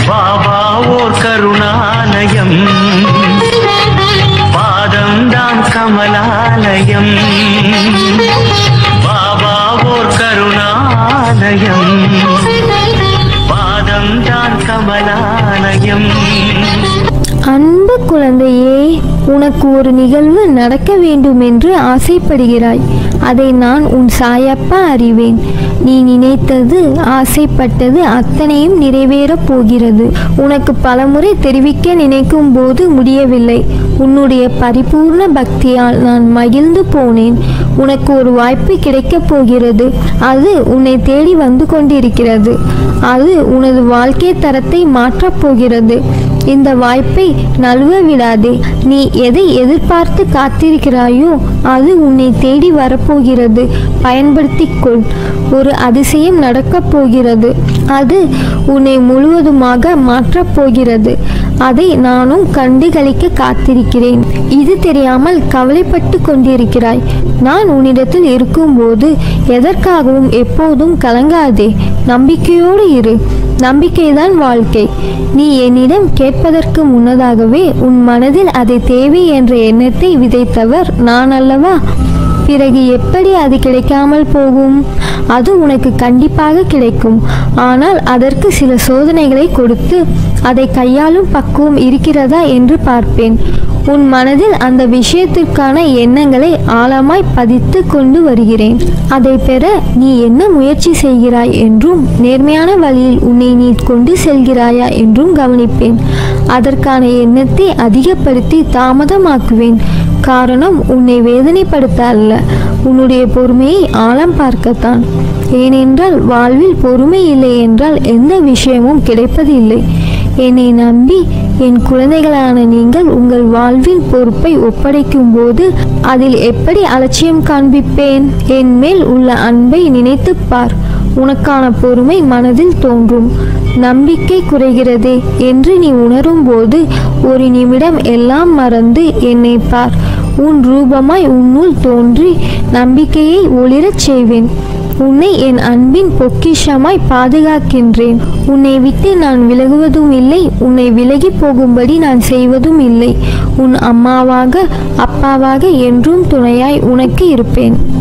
பாபா ஓர் கருணாலயம் பாதம்தான் கமலாலயம் பாபா ஓர் கருணாலயம் பாதம்தான் கமலாலயம் அன்பு குழந்தையே உனக்கு ஒரு நிகழ்வு நடக்க வேண்டும் என்று ஆசைப்படுகிறாய் அதை நான் உன் சாயப்பா அறிவேன் நீ நினைத்தது ஆசைப்பட்டது அத்தனையும் நிறைவேறப் போகிறது உனக்கு பலமுறை தெரிவிக்க நினைக்கும் போது முடியவில்லை உன்னுடைய பரிபூர்ண பக்தியால் நான் மகிழ்ந்து போனேன் உனக்கு ஒரு வாய்ப்பு கிடைக்கப் போகிறது அது உன்னை தேடி வந்து கொண்டிருக்கிறது அது உனது வாழ்க்கை தரத்தை மாற்றப் போகிறது இந்த வாய்ப்பை நழுவ விடாதே நீ எதை எதிர்பார்த்து காத்திருக்கிறாயோ அது உன்னை தேடி வரப்போகிறது பயன்படுத்திக் கொள் ஒரு அதிசயம் நடக்கப் போகிறது அது உன்னை முழுவதுமாக மாற்றப் போகிறது அதை நானும் கண்டுகளிக்க காத்திருக்கிறேன் இது தெரியாமல் கவலைப்பட்டு கொண்டிருக்கிறாய் நான் உன்னிடத்தில் இருக்கும்போது எதற்காகவும் எப்போதும் கலங்காதே நம்பிக்கையோடு இரு நம்பிக்கைதான் வாழ்க்கை நீ என்னிடம் கேட்பதற்கு முன்னதாகவே உன் மனதில் அதை தேவை என்ற எண்ணத்தை விதைத்தவர் நான் அல்லவா பிறகு எப்படி அது கிடைக்காமல் போகும் அது உனக்கு கண்டிப்பாக கிடைக்கும் ஆனால் அதற்கு சில சோதனைகளை கொடுத்து அதை கையாளும் பக்குவம் இருக்கிறதா என்று பார்ப்பேன் உன் மனதில் அந்த விஷயத்திற்கான எண்ணங்களை ஆழமாய் பதித்து கொண்டு வருகிறேன் அதை பெற நீ என்ன முயற்சி செய்கிறாய் என்றும் நேர்மையான வழியில் உன்னை நீ கொண்டு செல்கிறாயா என்றும் கவனிப்பேன் அதற்கான எண்ணத்தை அதிகப்படுத்தி தாமதமாக்குவேன் காரணம் உன்னை வேதனைப்படுத்த அல்ல உன்னுடைய பொறுமையை ஆழம் பார்க்கத்தான் ஏனென்றால் வாழ்வில் பொறுமை இல்லை என்றால் எந்த விஷயமும் கிடைப்பதில்லை என்னை நம்பி என் குழந்தைகளான நீங்கள் உங்கள் வாழ்வின் பொறுப்பை ஒப்படைக்கும் போது அதில் எப்படி அலட்சியம் காண்பிப்பேன் என் மேல் உள்ள அன்பை நினைத்துப் பார் உனக்கான பொறுமை மனதில் தோன்றும் நம்பிக்கை குறைகிறதே என்று நீ உணரும்போது ஒரு நிமிடம் எல்லாம் மறந்து என்னை பார் உன் ரூபமாய் உன்னுள் தோன்றி நம்பிக்கையை ஒளிரச் செய்வேன் உன்னை என் அன்பின் பொக்கிஷமாய் பாதுகாக்கின்றேன் உன்னை விட்டு நான் விலகுவதும் இல்லை உன்னை விலகி போகும்படி நான் செய்வதும் இல்லை உன் அம்மாவாக அப்பாவாக என்றும் துணையாய் உனக்கு இருப்பேன்